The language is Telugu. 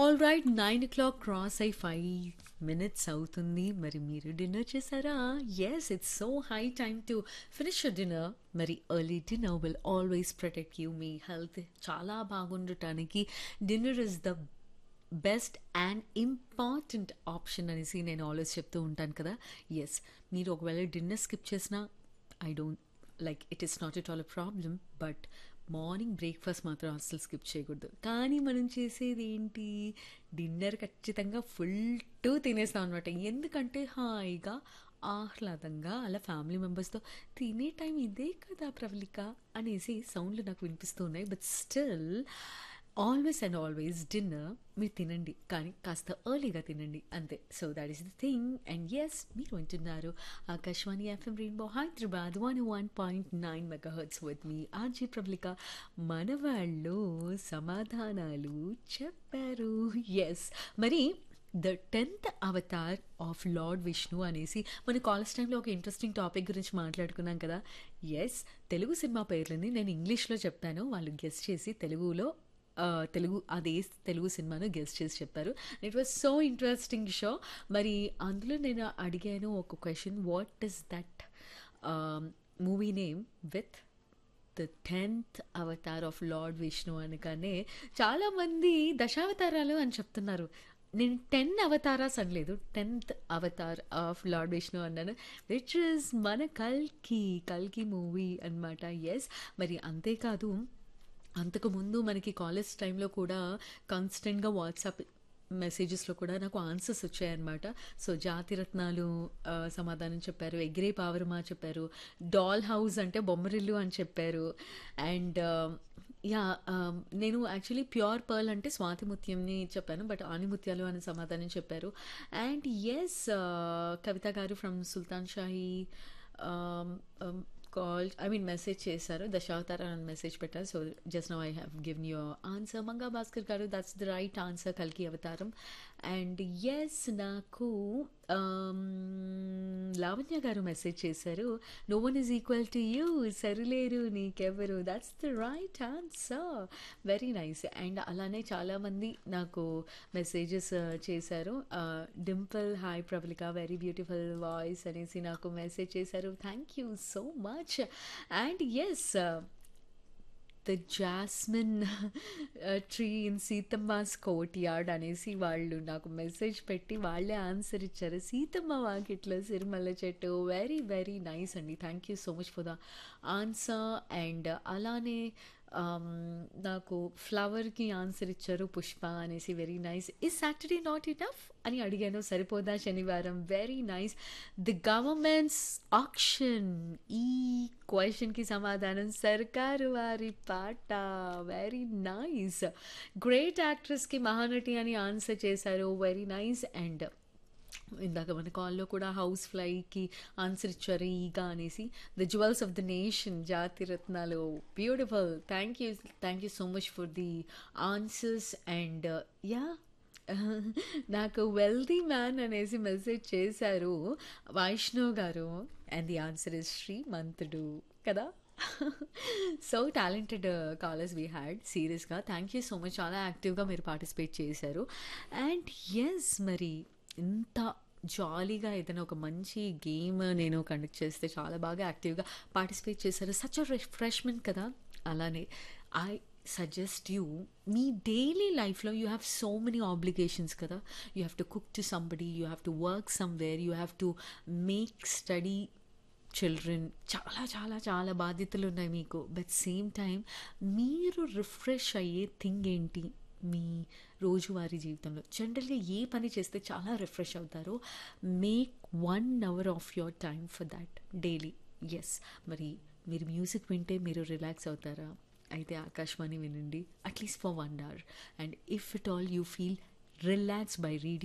all right nine o'clock cross అయి ఫైవ్ మినిట్స్ అవుతుంది మరి మీరు డిన్నర్ చేశారా yes it's so high time to finish dinner మరి early dinner will always protect you మీ హెల్త్ చాలా బాగుండటానికి dinner is the best and important option అనేసి నేను ఆల్వేస్ చెప్తూ ఉంటాను కదా ఎస్ మీరు ఒకవేళ డిన్నర్ స్కిప్ చేసినా I don't like it is not at all a problem but morning breakfast మాత్రం అస్సలు స్కిప్ చేయకూడదు కానీ మనం చేసేది ఏంటి డిన్నర్ ఖచ్చితంగా ఫుల్ టు తినేస్తాం అనమాట ఎందుకంటే హాయిగా ఆహ్లాదంగా అలా ఫ్యామిలీ మెంబర్స్తో తినే టైం ఇదే కదా ప్రవళిక అనేసి సౌండ్లు నాకు వినిపిస్తూ ఉన్నాయి but still always and always dinner మీరు తినండి కానీ కాస్త ఎర్లీగా తినండి అంతే so that is the thing and yes మీరు వింటున్నారు Akashvani FM rainbow Hyderabad one one point nine megahertz with మీ ఆర్జీ ప్రబలిక మన వాళ్ళు సమాధానాలు చెప్పారు ఎస్ మరి the tenth avatar of lord Vishnu అనేసి మన కాలేజ్ టైంలో ఒక ఇంట్రెస్టింగ్ టాపిక్ గురించి మాట్లాడుకున్నాం కదా ఎస్ తెలుగు సినిమా పేర్లని నేను ఇంగ్లీష్లో చెప్పాను వాళ్ళు గెస్ట్ చేసి తెలుగులో ఆ, తెలుగు అదే తెలుగు సినిమాను గెస్ట్ చేసి చెప్పారు it was so interesting show మరి అందులో నేను అడిగాను ఒక question what is that movie name with the tenth avatar of lord Vishnu అనగానే చాలామంది దశావతారాలు అని చెప్తున్నారు నేను టెన్ అవతారాస్ అనలేదు tenth avatar of lord Vishnu అన్నాను విచ్ ఇస్ మన కల్కి కల్కి మూవీ అన్నమాట ఎస్ మరి అంతేకాదు అంతకుముందు మనకి కాలేజ్ టైంలో కూడా కాన్స్టెంట్గా వాట్సాప్ మెసేజెస్లో కూడా నాకు ఆన్సర్స్ వచ్చాయన్నమాట సో జాతిరత్నాలు ఆ, సమాధానం చెప్పారు ఎగ్రే పావరమా చెప్పారు డాల్ హౌస్ అంటే బొమ్మరిల్లు అని చెప్పారు అండ్ యా నేను యాక్చువల్లీ ప్యూర్ పర్ల్ అంటే స్వాతి ముత్యంని చెప్పాను బట్ ఆనిముత్యాలు అని సమాధానం చెప్పారు అండ్ ఎస్ కవిత గారు from Sultan Shahi call I mean message చేశారు దశావతార అని మెసేజ్ పెట్టారు so just no I have given your answer Manga Bhaskar గారు దట్స్ ద రైట్ ఆన్సర్ కల్కి అవతారం అండ్ ఎస్ నాకు um, లావణ్య గారు మెసేజ్ చేశారు no one is equal to you Sarileru Neekevvaru that's the right answer very nice and అలానే చాలామంది నాకు మెసేజెస్ చేశారు Dimple hi Prabalika very beautiful voice అనేసి నాకు మెసేజ్ చేశారు thank you so much and yes the jasmine tree in Seethamma's courtyard అనేసి వాళ్ళు నాకు మెసేజ్ పెట్టి వాళ్ళే ఆన్సర్ ఇచ్చారు Seethamma Vakitlo Sirimalle Chettu very very nice అండి thank you so much for the answer and అలానే um, నాకు ఫ్లవర్కి ఆన్సర్ ఇచ్చారు పుష్ప అనేసి very nice is Saturday not enough అని అడిగాను Saripodhaa Sanivaaram very nice the government's action ఈ క్వశ్చన్కి సమాధానం Sarkaru Vaari Paata very nice great యాక్ట్రెస్కి మహానటి అని ఆన్సర్ చేశారు వెరీ నైస్ అండ్ ఇందాక మన కాల్లో కూడా హౌస్ ఫ్లైకి ఆన్సర్ ఇచ్చారు ఈగా అనేసి the jewels of the nation Jathi Ratnalu beautiful thank you thank you so much for the answers and yeah నాకు వెల్దీ మ్యాన్ అనేసి మెసేజ్ చేశారు వైష్ణవ్ గారు and the answer is Srimanthudu కదా so talented callers we had సీరియస్గా థ్యాంక్ యూ సో మచ్ చాలా యాక్టివ్గా మీరు పార్టిసిపేట్ చేశారు అండ్ ఎస్ మరి ఇంత జాలీగా ఏదైనా ఒక మంచి గేమ్ నేను కండక్ట్ చేస్తే చాలా బాగా యాక్టివ్గా పార్టిసిపేట్ చేశారు సచ్ అ రిఫ్రెష్మెంట్ కదా అలానే ఐ సజెస్ట్ యూ మీ డైలీ లైఫ్లో you have so many obligations కదా you have to cook to somebody you have to work somewhere you have to make study children చాలా చాలా చాలా బాధ్యతలు ఉన్నాయి మీకు బట్ సేమ్ టైం మీరు రిఫ్రెష్ అయ్యే థింగ్ ఏంటి మీ రోజువారీ జీవితంలో జనరల్గా ఏ పని చేస్తే చాలా రిఫ్రెష్ అవుతారో make one hour of your time for that daily yes మరి మీరు మ్యూజిక్ వింటే మీరు రిలాక్స్ అవుతారా అయితే ఆకాశవాణి వినండి at least for one hour and if it all you feel relax by reading